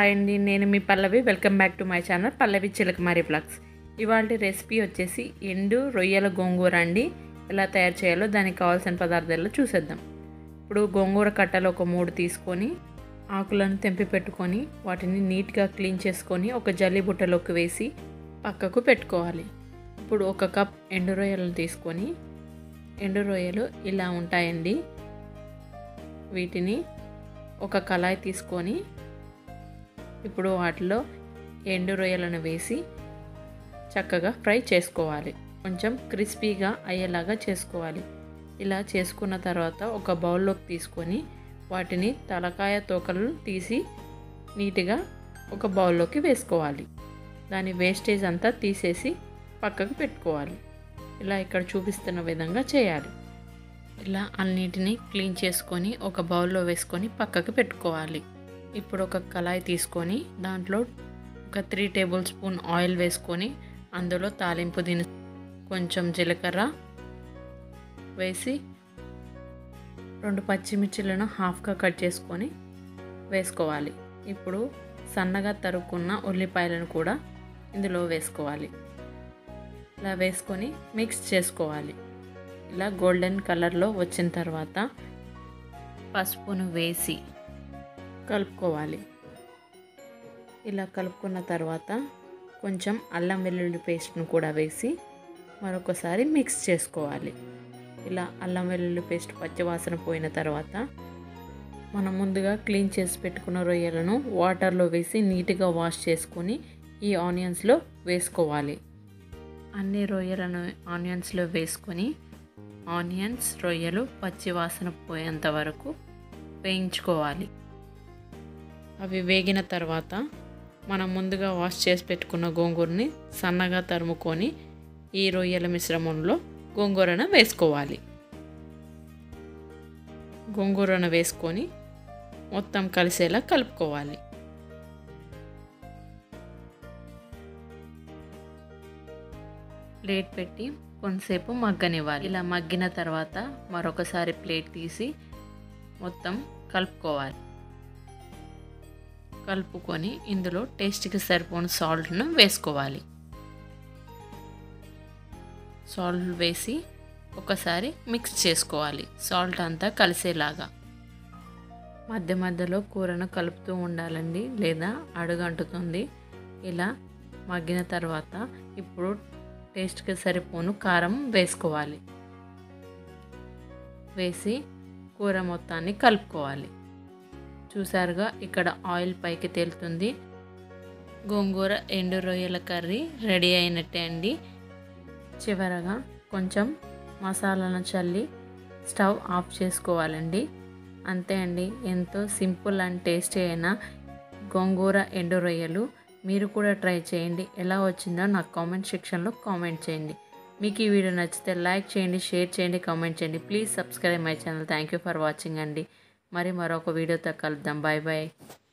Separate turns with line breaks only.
hi అండి నేను మీ Pallavi welcome back to my channel Pallavi Chilakamari blogs ఇవాళ రెసిపీ వచ్చేసి ఎండు రొయ్యల గోంగూర అండి ఎలా తయారు చేయాలో దానికి కావాల్సిన పదార్థాలు చూసేద్దాం ఇప్పుడు గోంగూర కట్టలు ఒక మూడు తీసుకొని ఆకులను తెంపి పెట్టుకొని వాటిని నీట్గా క్లీన్ చేసుకొని ఒక జల్లి బుట్టలోకి వేసి పక్కకు పెట్టుకోవాలి ఇప్పుడు ఒక కప్ ఎండు రొయ్యలను తీసుకొని ఎండు రొయ్యలు ఇలా ఉంటాయండి వీటిని ఒక కళాయి తీసుకొని ఇప్పుడు వాటిలో ఎండు రొయ్యలను వేసి చక్కగా ఫ్రై చేసుకోవాలి కొంచెం క్రిస్పీగా అయ్యేలాగా చేసుకోవాలి ఇలా చేసుకున్న తర్వాత ఒక బౌల్లోకి తీసుకొని వాటిని తలకాయ తోకలను తీసి నీట్గా ఒక బౌల్లోకి వేసుకోవాలి దాని వేస్టేజ్ అంతా తీసేసి పక్కకు పెట్టుకోవాలి ఇలా ఇక్కడ చూపిస్తున్న విధంగా చేయాలి ఇలా అన్నిటిని క్లీన్ చేసుకొని ఒక బౌల్లో వేసుకొని పక్కకు పెట్టుకోవాలి ఇప్పుడు ఒక కళాయి తీసుకొని దాంట్లో ఒక త్రీ టేబుల్ స్పూన్ ఆయిల్ వేసుకొని అందులో తాలింపు దిను కొంచెం జీలకర్ర వేసి రెండు పచ్చిమిర్చిలను హాఫ్గా కట్ చేసుకొని వేసుకోవాలి ఇప్పుడు సన్నగా తరుక్కున్న ఉల్లిపాయలను కూడా ఇందులో వేసుకోవాలి ఇలా వేసుకొని మిక్స్ చేసుకోవాలి ఇలా గోల్డెన్ కలర్లో వచ్చిన తర్వాత పసుపును వేసి కలుపుకోవాలి ఇలా కలుపుకున్న తర్వాత కొంచెం అల్లం వెల్లుల్లి పేస్ట్ను కూడా వేసి మరొకసారి మిక్స్ చేసుకోవాలి ఇలా అల్లం వెల్లుల్లి పేస్ట్ పచ్చివాసన పోయిన తర్వాత మనం ముందుగా క్లీన్ చేసి పెట్టుకున్న రొయ్యలను వాటర్లో వేసి నీట్గా వాష్ చేసుకొని ఈ ఆనియన్స్లో వేసుకోవాలి అన్ని రొయ్యలను ఆనియన్స్లో వేసుకొని ఆనియన్స్ రొయ్యలు పచ్చి వాసన పోయేంత వరకు వేయించుకోవాలి అవి వేగిన తర్వాత మనం ముందుగా వాష్ చేసి పెట్టుకున్న గోంగూరని సన్నగా తరుముకొని ఈ రొయ్యల మిశ్రమంలో గోంగూరను వేసుకోవాలి గోంగూరను వేసుకొని మొత్తం కలిసేలా కలుపుకోవాలి ప్లేట్ పెట్టి కొంతసేపు మగ్గనివ్వాలి ఇలా మగ్గిన తర్వాత మరొకసారి ప్లేట్ తీసి మొత్తం కలుపుకోవాలి కలుపుకొని ఇందులో టేస్ట్కి సరిపోని సాల్ట్ను వేసుకోవాలి సాల్ట్ వేసి ఒకసారి మిక్స్ చేసుకోవాలి సాల్ట్ అంతా కలిసేలాగా మధ్య మధ్యలో కూరను కలుపుతూ ఉండాలండి లేదా అడుగంటుతుంది ఇలా మగ్గిన తర్వాత ఇప్పుడు టేస్ట్కి సరిపోను కారం వేసుకోవాలి వేసి కూర మొత్తాన్ని కలుపుకోవాలి చూసారుగా ఇక్కడ ఆయిల్ పైకి తేలుతుంది గోంగూర ఎండు రొయ్యల కర్రీ రెడీ అయినట్టే అండి చివరగా కొంచెం మసాలాను చల్లి స్టవ్ ఆఫ్ చేసుకోవాలండి అంతే అండి ఎంతో సింపుల్ అండ్ టేస్టీ అయిన గోంగూర ఎండు రొయ్యలు మీరు కూడా ట్రై చేయండి ఎలా వచ్చిందో నాకు కామెంట్ సెక్షన్లో కామెంట్ చేయండి మీకు ఈ వీడియో నచ్చితే లైక్ చేయండి షేర్ చేయండి కామెంట్ చేయండి please subscribe my channel thank you for watching అండి మరి మరొక వీడియోతో కలుద్దాం బాయ్ బాయ్